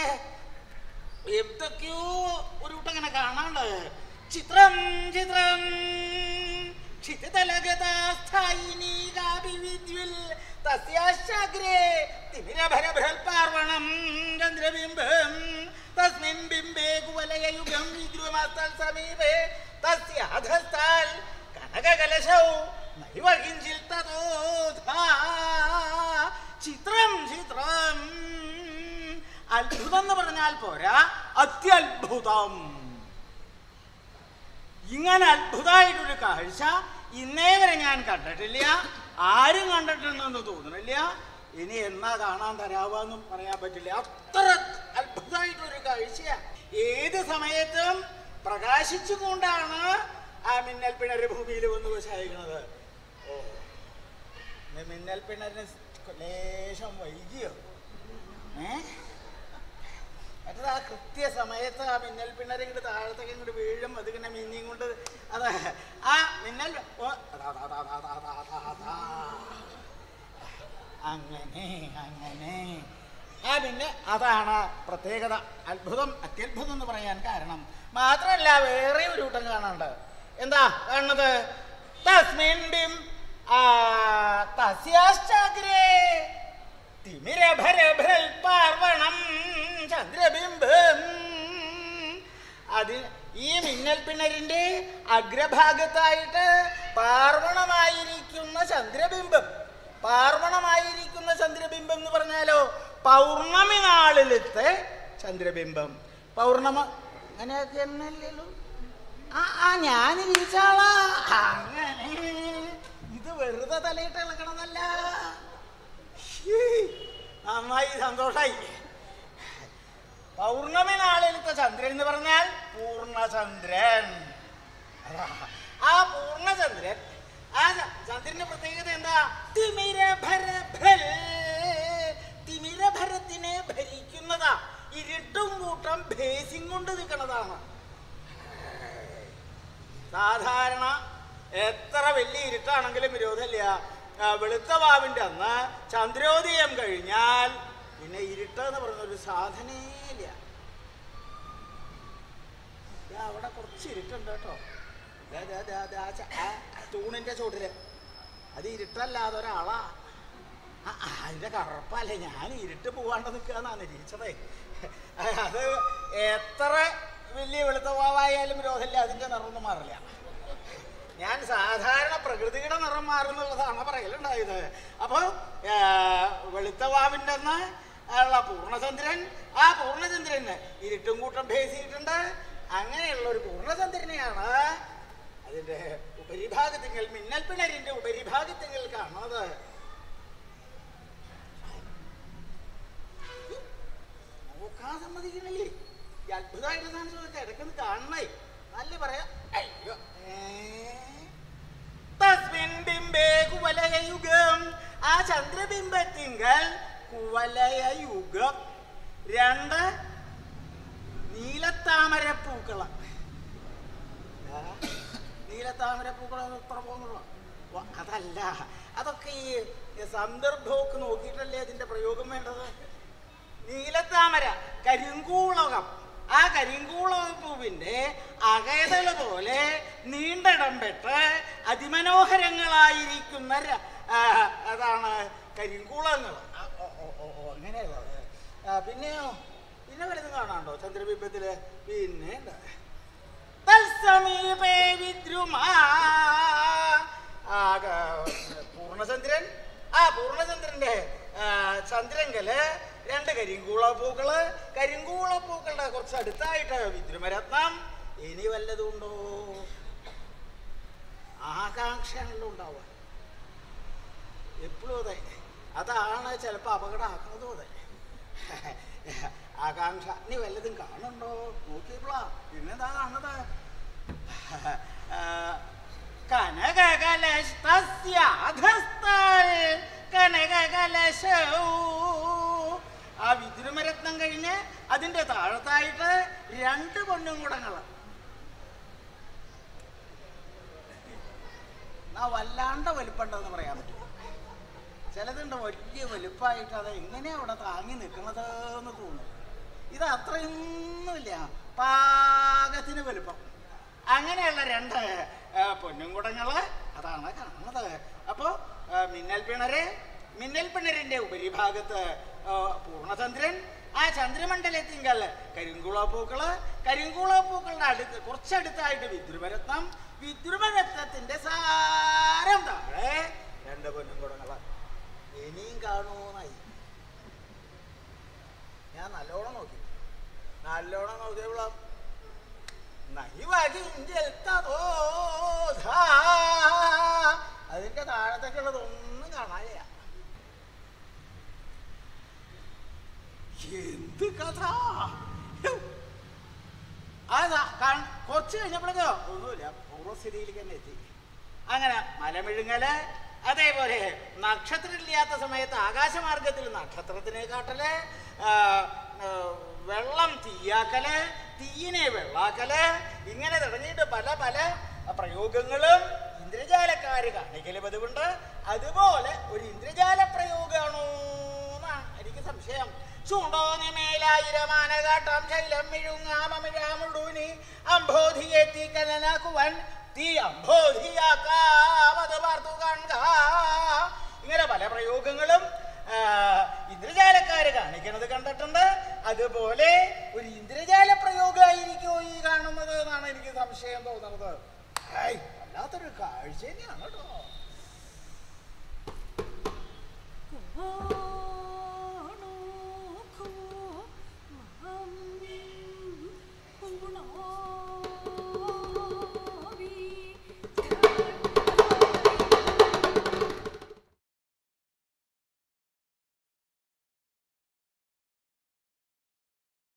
എന്തൊക്കെയോ ഒരു കൂട്ടം ഇങ്ങനെ കാണാണ്ട് ചിത്രം ചിത്രം ക്ഷിതിതലഗതാസ്ഥായിനീകാഭിവിദ്യുൽ തസ്യാശ്ചാഗ്രേ തിമിരഭരബൃഹൽപാർവണം ചന്ദ്രബിംബം തസ്മിൻ ബിംബേ കുവലയയുഗം വിദ്രുമസ്തൽ സമീപേ തസ്യാധസ്താൽ കനകകലശൗ നൈവ കിഞ്ചിൽ തതോധാ ചിത്രം ചിത്രം അത്ഭുതം എന്ന് പറഞ്ഞാൽ പോരാ അത്യത്ഭുതം ഇങ്ങനെ അത്ഭുതമായിട്ടൊരു കാഴ്ച ഇന്നേ വരെ ഞാൻ കണ്ടിട്ടില്ല ആരും കണ്ടിട്ടുണ്ടെന്ന് തോന്നുന്നില്ല ഇനി എന്നാ കാണാൻ തരാവാന്നും പറയാൻ പറ്റില്ല അത്ര അത്ഭുതമായിട്ടൊരു കാഴ്ചയാ ഏത് സമയത്തും പ്രകാശിച്ചുകൊണ്ടാണ് ആ മിന്നൽ പിണര് ഭൂമിയിൽ വന്ന് വശായിരിക്കുന്നത് ഓ ഇന്ന് മിന്നൽ പിണറിന് ലേശം വൈകിയോ ഏ മറ്റത് ആ കൃത്യസമയത്ത് ആ മിന്നൽ പിണര് ഇങ്ങോട്ട് താഴത്തേക്ക് ഇങ്ങോട്ട് വീഴും അതിങ്ങനെ മിന്നിയും കൊണ്ട് അത് ആ മിന്നൽ ഓ, അതാ, അതാ, അതാ, അതാ, അതാ, അതാ, അതാ. അങ്ങനെ അങ്ങനെ ആ പിന്നെ അതാണ് പ്രത്യേകത അത്ഭുതം അത്യത്ഭുതം എന്ന് പറയാൻ കാരണം മാത്രമല്ല വേറെ ഒരു കൂട്ടം കാണാണ്ട് എന്താ കാണുന്നത് തസ്മിൻ ബിം ആ, തസ്യാശ്ചാഗ്രേ തിമിരഭരഭൽപാർവണം ചന്ദ്രബിംബം അത് ഈ മിന്നൽ പിണരിന്റെ അഗ്രഭാഗത്തായിട്ട് പാർവണമായിരിക്കുന്ന ചന്ദ്രബിംബം പാർവണമായിരിക്കുന്ന ചന്ദ്രബിംബം എന്ന് പറഞ്ഞാലോ പൗർണമി നാളിലത്തെ ചന്ദ്രബിംബം പൗർണമ അങ്ങനെയൊക്കെ തന്നെയല്ലല്ലോ ആ ആ ഞാൻ ഇരിച്ചാളാ അങ്ങനെ ഇത് വെറുതെ തലയിട്ട് ഇളക്കണതല്ല ശ്ശീ, നന്നായി സന്തോഷായി പൗർണമി നാളിലത്തെ ചന്ദ്രൻ എന്ന് പറഞ്ഞാൽ പൂർണ്ണചന്ദ്രൻ അതാ, ആ പൂർണ്ണചന്ദ്രൻ ആ ച- ചന്ദ്രന്റെ പ്രത്യേകത എന്താ തിമിരഭരഭൽ തിമിരഭരത്തിനെ ഭരിക്കുന്നതാ ഇരുട്ടും കൂട്ടം ഭേസിം കൊണ്ട് നിൽക്കുന്നതാണ് സാധാരണ എത്ര വലിയ ഇരുട്ടാണെങ്കിലും വിരോധമില്ല ആ, വെളുത്ത വാവിന്റെ അന്ന് ചന്ദ്രോദയം കഴിഞ്ഞാൽ പിന്നെ ഇരുട്ട് എന്ന് പറയുന്ന ഒരു സാധനേ ഇല്ല ദാ അവിടെ കുറച്ച് ഇരുട്ടുണ്ട് കേട്ടോ ദാ, ദാ, ദാ, ദാ, ച- ആ തൂണിന്റെ ചോട്ടില് അത് ഇരുട്ടല്ലാതെ ഒരാളാ ആ, ആ, അതിന്റെ കറുപ്പല്ലേ ഞാൻ ഇരുട്ട് പോവാണ്ട് നിൽക്കാന്നാ നിരീക്ഷതേ അത് എത്ര വലിയ വെളുത്ത വാവായാലും വിരോധമില്ല അതിന്റെ നിറമൊന്നും മാറില്ല ഞാൻ സാധാരണ പ്രകൃതിയുടെ നിറം മാറുന്നുള്ളതാണ് പറയലുണ്ടായത് അപ്പോൾ വെളുത്ത വാവിൻ്റെ അന്ന് ഉള്ള പൂർണ്ണചന്ദ്രൻ ആ പൂർണ്ണചന്ദ്രന് ഇരുട്ടും കൂട്ടം ഭേസിയിട്ടുണ്ട് അങ്ങനെയുള്ള ഒരു പൂർണ്ണചന്ദ്രനെയാണ് അതിൻ്റെ ഉപരിഭാഗത്തിങ്ങൾ മിന്നൽ പിണരിൻ്റെ ഉപരിഭാഗത്തിങ്ങൾ കാണുന്നത് നോക്കാൻ സമ്മതിക്കണില്ലേ ഈ അത്ഭുതമായിട്ടാണ് ചോദിച്ചത് ഇടയ്ക്കൊന്ന് കാണണേ നല്ല പറയാം അയ്യോ ഏ? തസ്മിൻ ബിംബേ കുവലയയുഗം ആ ചന്ദ്രബിംബത്തിങ്കൽ കുവലയയുഗം രണ്ട് നീലത്താമര പൂക്കള നീലത്താമര പൂക്കളം എത്ര പോകുന്നുള്ള അതല്ല അതൊക്കെ ഈ സന്ദർഭമൊക്കെ നോക്കിയിട്ടല്ലേ അതിന്റെ പ്രയോഗം വേണ്ടത് നീലത്താമര കരിങ്കൂളകം ആ കരിങ്കൂളക പൂവിന്റെ അകതള പോലെ നീണ്ടിടം പെട്ട് അതിമനോഹരങ്ങളായിരിക്കുന്ന ര- ആ, അതാണ് കരിങ്കൂളങ്ങൾ ആ, ഓ, ഓ, ഓ, ഓ, അങ്ങനെയുള്ളത് ആ, പിന്നെയോ പിന്നെ വലുതും കാണാണ്ടോ ചന്ദ്രബിംബത്തില് പിന്നെ ഉണ്ട്. തത്സമീപേ വിദ്രുമാ ആ, ഗ- പൂർണ്ണചന്ദ്രൻ ആ പൂർണ്ണചന്ദ്രന്റെ ആ, ചന്ദ്രങ്കല് രണ്ട് കരിങ്കൂള പൂക്കള് കരിങ്കൂള പൂക്കളുടെ കുറച്ച് അടുത്തായിട്ട് വിദ്രുമരത്നം ഇനി വല്ലതും ഉണ്ടോ ആകാംക്ഷയാണല്ലോ ഉണ്ടാവുക എപ്പോഴും അതെ അതാണ് ചിലപ്പോൾ അപകടമാക്കുന്നതും അതെ ആകാംക്ഷ നീ വല്ലതും കാണുന്നുണ്ടോ നോക്കിയപ്പോളാ പിന്നെന്താ കാണുന്നത് കനകകലശാധസ്താൽ കനകകലശൗ ആ വിദ്രുമരത്നം കഴിഞ്ഞ് അതിന്റെ താഴത്തായിട്ട് രണ്ട് പൊന്നും കുടങ്ങൾ എന്നാ വല്ലാണ്ട് വലിപ്പുണ്ടെന്ന് പറയാൻ പറ്റും ചിലതുണ്ട് വലിയ വലുപ്പമായിട്ട് അത് എങ്ങനെയാ അവിടെ താങ്ങി നിൽക്കുന്നത് എന്ന് തോന്നും ഇത് അത്രയൊന്നുമില്ല പാകത്തിന് വലുപ്പം അങ്ങനെയുള്ള രണ്ട് ആ, പൊന്നുംകുടങ്ങള് അതാണ് കാണുന്നത് അപ്പോ ആ, മിന്നൽ പിണര് മിന്നൽ പിണരിന്റെ ഉപരിഭാഗത്ത് ആ, പൂർണ്ണചന്ദ്രൻ ആ ചന്ദ്രമണ്ഡലത്തിങ്കൽ കരിങ്കുളപ്പൂക്കള് കരിങ്കുളപ്പൂക്കളുടെ അടുത്ത് കുറച്ചടുത്തായിട്ട് വിദ്രുമരത്നം വിദ്രുമരത്നത്തിന്റെ സാരം താഴെ രണ്ട് പൊന്നുംകുടങ്ങള് ഇനിയും കാണൂന്നായി ഞാൻ നല്ലോണം നോക്കി നല്ലോണം നോക്കിയപ്പോൾ അതിന്റെ താഴത്തേക്കുള്ളതൊന്നും കാണാനില്ല എന്ത് കഥ ഹ്യൂ. അതാ കാണ്- കുറച്ച് കഴിഞ്ഞപ്പോഴേക്കോ ഒന്നുമില്ല പൂർവ്വസ്ഥിതിയിലേക്ക് തന്നെ എത്തി അങ്ങനെ മലമിഴുങ്ങല് അതേപോലെ നക്ഷത്രമില്ലാത്ത സമയത്ത് ആകാശമാർഗത്തിൽ നക്ഷത്രത്തിനെ കാട്ടല് ആ, ആ, വെള്ളം തീയാക്കല് തീയിനെ വെള്ളാക്കല് ഇങ്ങനെ തുടങ്ങിയിട്ട് പല പല പ്രയോഗങ്ങളും ഇന്ദ്രജാലക്കാര് കാണിക്കല് പതിവുണ്ട് അതുപോലെ ഒരു ഇന്ദ്രജാല പ്രയോഗമാണോ എന്നാണ് എനിക്ക് സംശയം ചൂണ്ടോനി മേലായിരമാനകാട്ടം ശൈലം മിഴുങ്ങാമമിഴാമുടൂനി അംബോധിയെത്തി കനനാക്കുവൻ തീ അംബോധിയാക്കാമത് പാർത്തു കാണുക ഇങ്ങനെ പല പ്രയോഗങ്ങളും ആ, ഇന്ദ്രജാലക്കാര് കാണിക്കുന്നത് കണ്ടിട്ടുണ്ട് അതുപോലെ ഒരു ഇന്ദ്രജാല പ്രയോഗമായിരിക്കുമോ ഈ കാണുന്നത് എന്നാണ് എനിക്ക് സംശയം തോന്നുന്നത് ഹായ്, വല്ലാത്തൊരു കാഴ്ച തന്നെയാണ് കേട്ടോ കുംഭോ